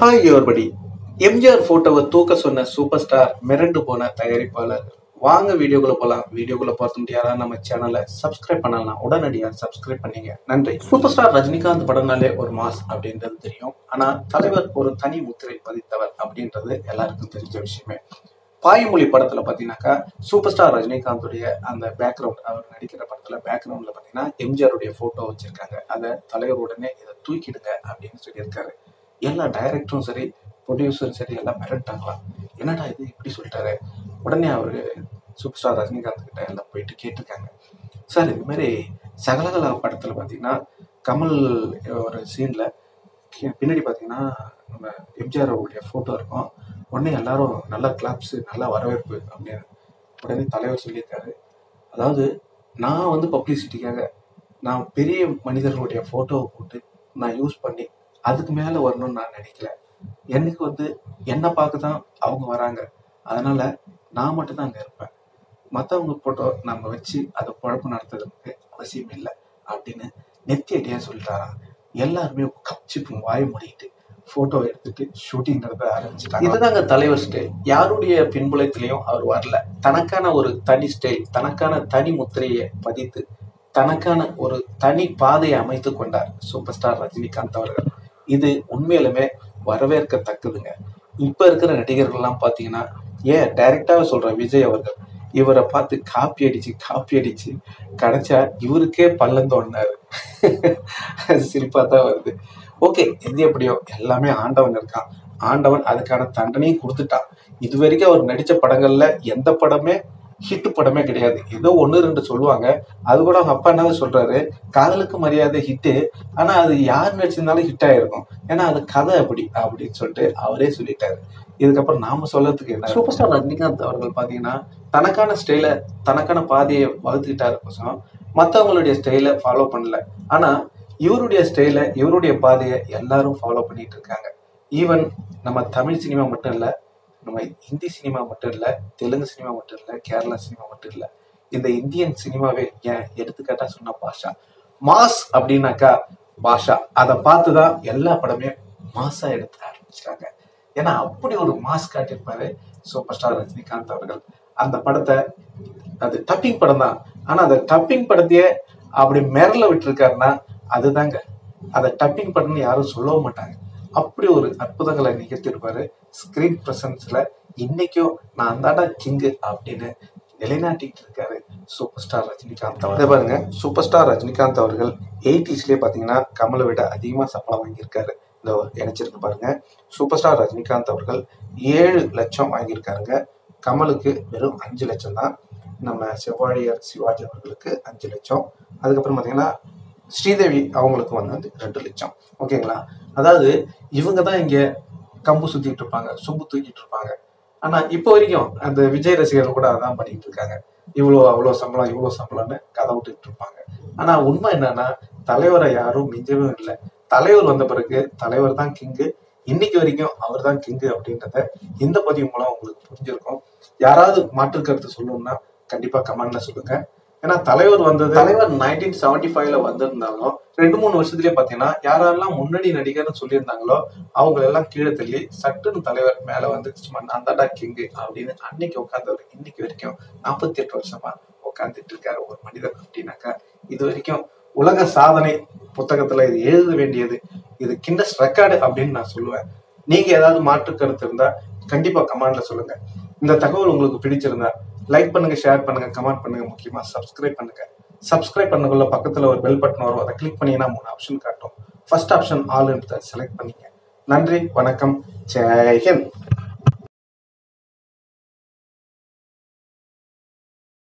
hi யோர்படி MGR போட்டோவை தூக்க சொன்ன சூப்பர் ஸ்டார் மிரண்டு போன தயாரிப்பாளர் வாங்க வீடியோக்குள்ள போலாம் வீடியோக்குள்ள பார்த்து முடியாதா நம்ம சேனலை சப்ஸ்கிரைப் பண்ணலாம் உடனடியாக சப்ஸ்கிரைப் பண்ணீங்க நன்றி சூப்பர் ஸ்டார் ரஜினிகாந்த் படம்னாலே ஒரு மாஸ் அப்படின்றது தெரியும் ஆனா தலைவர் ஒரு தனி முத்திரை பதித்தவர் அப்படின்றது எல்லாருக்கும் தெரிஞ்ச விஷயமே பாய்மொழி படத்துல பாத்தீங்கன்னாக்கா சூப்பர் ஸ்டார் ரஜினிகாந்துடைய அந்த பேக்ரவுண்ட் அவர் நடிக்கிற படத்துல பேக்ரவுண்ட்ல பாத்தீங்கன்னா எம்ஜிஆருடைய போட்டோ வச்சிருக்காங்க அதை தலைவர் உடனே இதை தூக்கிடுங்க அப்படின்னு சொல்லியிருக்காரு எல்லா டைரக்டரும் சரி ப்ரொடியூசரும் சரி எல்லாம் மிரட்டாங்களாம் என்னடா இது இப்படி சொல்லிட்டாரு உடனே அவரு சூப்பர் ஸ்டார் ரஜினிகாந்த் கிட்ட எல்லாம் போயிட்டு கேட்டிருக்காங்க சார் இந்த மாதிரி சகலகலா படத்துல பாத்தீங்கன்னா கமல் ஒரு சீன்ல பின்னாடி பாத்தீங்கன்னா நம்ம எம்ஜிஆர் அவருடைய போட்டோ இருக்கும் உடனே எல்லாரும் நல்லா கிளாப்ஸ் நல்லா வரவேற்பு அப்படின்னு உடனே தலைவர் சொல்லியிருக்காரு அதாவது நான் வந்து பப்ளிசிட்டிக்காக நான் பெரிய மனிதர்களுடைய ஃபோட்டோவை போட்டு நான் யூஸ் பண்ணி அதுக்கு மேலே வரணும்னு நான் நினைக்கல எனக்கு வந்து என்னை பார்க்க தான் அவங்க வராங்க அதனால நான் மட்டும் தான் அங்கே இருப்பேன் மற்றவங்க ஃபோட்டோ நம்ம வச்சு அதை குழப்பம் நடத்துறதுக்கு அவசியம் இல்லை அப்படின்னு நெத்தி அடியாக சொல்லிட்டாராம் எல்லாருமே கப்சிப்பு வாய மூடிட்டு போட்டோ எடுத்துட்டு ஷூட்டிங் நடத்த ஆரம்பிச்சிட்டாங்க இதுதாங்க தலைவர் ஸ்டைல் யாருடைய பின்புலத்திலையும் அவர் வரல தனக்கான ஒரு தனி ஸ்டைல் தனக்கான தனி முத்திரையை பதித்து தனக்கான ஒரு தனி பாதையை அமைத்து கொண்டார் சூப்பர் ஸ்டார் ரஜினிகாந்த் அவர்கள் இது உண்மையிலுமே வரவேற்கத்தக்கதுங்க இப்ப இருக்கிற நடிகர்கள்லாம் பாத்தீங்கன்னா ஏன் டைரக்டாவே சொல்ற விஜய் அவர்கள் இவரை பார்த்து காப்பி அடிச்சு காப்பி அடிச்சு கிடைச்சா இவருக்கே பள்ளம் தோண்டினாரு சிரிப்பா தான் வருது ஓகே எது எப்படியோ எல்லாமே ஆண்டவன் இருக்கான் ஆண்டவன் அதுக்கான தண்டனையும் கொடுத்துட்டான் இது வரைக்கும் அவர் நடிச்ச படங்கள்ல எந்த படமே ஹிட் படமே கிடையாது ஏதோ ஒன்று ரெண்டு சொல்லுவாங்க அது கூட அவங்க அப்பா என்ன சொல்றாரு காதலுக்கு மரியாதை ஹிட்டு ஆனா அது யார் நடிச்சிருந்தாலும் ஹிட் ஆயிருக்கும் ஏன்னா அது கதை அப்படி அப்படின்னு சொல்லிட்டு அவரே சொல்லிட்டாரு இதுக்கப்புறம் நாம சொல்றதுக்கு என்ன சூப்பர் ஸ்டார் ரஜினிகாந்த் அவர்கள் பாத்தீங்கன்னா தனக்கான ஸ்டைல தனக்கான பாதையை வகுத்துக்கிட்டாரு கோசம் மற்றவங்களுடைய ஸ்டைலை ஃபாலோ பண்ணல ஆனா இவருடைய ஸ்டைல இவருடைய பாதையை எல்லாரும் ஃபாலோ பண்ணிட்டு இருக்காங்க ஈவன் நம்ம தமிழ் சினிமா மட்டும் இல்ல நம்ம ஹிந்தி சினிமா மட்டும் இல்ல தெலுங்கு சினிமா மட்டும் இல்ல கேரளா சினிமா மட்டும் இல்ல இந்த இந்தியன் சினிமாவே ஏன் எடுத்துக்காட்டா சொன்ன பாஷா மாஸ் அப்படின்னாக்கா பாஷா அதை பார்த்துதான் எல்லா படமே மாஸா எடுத்து ஆரம்பிச்சிட்டாங்க ஏன்னா அப்படி ஒரு மாஸ் காட்டியிருப்பாரு சூப்பர் ஸ்டார் ரஜினிகாந்த் அவர்கள் அந்த படத்தை அது டப்பிங் படம் தான் ஆனா அந்த டப்பிங் படத்தையே அப்படி மிரல விட்டுருக்காருன்னா அதுதாங்க அதை டப்பிங் படம்னு யாரும் சொல்லவும் மாட்டாங்க அப்படி ஒரு அற்புதங்களை நிகழ்த்தியிருப்பாரு ஸ்கிரீன் பிரசன்ஸ்ல இன்னைக்கும் நான் தாண்டா கிங்கு அப்படின்னு நிலைநாட்டிட்டு இருக்காரு சூப்பர் ஸ்டார் ரஜினிகாந்த் அவர் இதை பாருங்க சூப்பர் ஸ்டார் ரஜினிகாந்த் அவர்கள் எயிட்டிஸ்லயே பாத்தீங்கன்னா கமலை விட அதிகமா சம்பளம் வாங்கியிருக்காரு இந்த இணைச்சிருக்கு பாருங்க சூப்பர் ஸ்டார் ரஜினிகாந்த் அவர்கள் ஏழு லட்சம் வாங்கியிருக்காருங்க கமலுக்கு வெறும் அஞ்சு லட்சம் தான் நம்ம செவ்வாழியார் சிவாஜி அவர்களுக்கு அஞ்சு லட்சம் அதுக்கப்புறம் பாத்தீங்கன்னா ஸ்ரீதேவி அவங்களுக்கு வந்து ரெண்டு லட்சம் ஓகேங்களா அதாவது இவங்க தான் இங்க கம்பு சுத்திட்டு இருப்பாங்க சொம்பு தூக்கிட்டு இருப்பாங்க ஆனா இப்போ வரைக்கும் அந்த விஜய் ரசிகர்கள் கூட அதான் பண்ணிட்டு இருக்காங்க இவ்வளோ அவ்வளோ சம்பளம் இவ்வளோ சம்பளம்னு கதை விட்டுட்டு இருப்பாங்க ஆனா உண்மை என்னன்னா தலைவரை யாரும் மிஞ்சவும் இல்லை தலைவர் வந்த பிறகு தலைவர் தான் கிங்கு இன்னைக்கு வரைக்கும் அவர் தான் கிங்கு அப்படின்றத இந்த பதிவு மூலம் உங்களுக்கு புரிஞ்சிருக்கும் யாராவது மாற்று கருத்து சொல்லணும்னா கண்டிப்பா கமெண்ட்ல சொல்லுங்க ஏன்னா தலைவர் வந்தது தலைவர் நைன்டீன் செவன்டி ஃபைவ்ல வந்திருந்தாலும் ரெண்டு மூணு வருஷத்துலயே பாத்தீங்கன்னா யாரெல்லாம் முன்னணி நடிகர்னு சொல்லியிருந்தாங்களோ அவங்க எல்லாம் கீழே தள்ளி சட்டுன்னு தலைவர் மேல வந்து சும்மா நான் தாண்டா கிங்கு அப்படின்னு அன்னைக்கு உட்காந்தவர் இன்னைக்கு வரைக்கும் நாற்பத்தி எட்டு வருஷமா உட்காந்துட்டு இருக்காரு ஒரு மனிதர் அப்படின்னாக்கா இது வரைக்கும் உலக சாதனை புத்தகத்துல இது எழுத வேண்டியது இது கிண்டஸ் ரெக்கார்டு அப்படின்னு நான் சொல்லுவேன் நீங்க ஏதாவது மாற்று கருத்து இருந்தா கண்டிப்பா கமெண்ட்ல சொல்லுங்க இந்த தகவல் உங்களுக்கு பிடிச்சிருந்தா லைக் பண்ணுங்க ஷேர் பண்ணுங்க கமெண்ட் பண்ணுங்க முக்கியமா சப்ஸ்கிரைப் பண்ணுங்க சப்ஸ்கிரைப் பண்ணக்குள்ள பக்கத்துல ஒரு பெல் பட்டன் வரும் அதை கிளிக் பண்ணீங்கன்னா மூணு ஆப்ஷன் காட்டும் ஃபர்ஸ்ட் ஆப்ஷன் ஆல் செலக்ட் பண்ணீங்க நன்றி வணக்கம் ஜெய் ஹிந்த்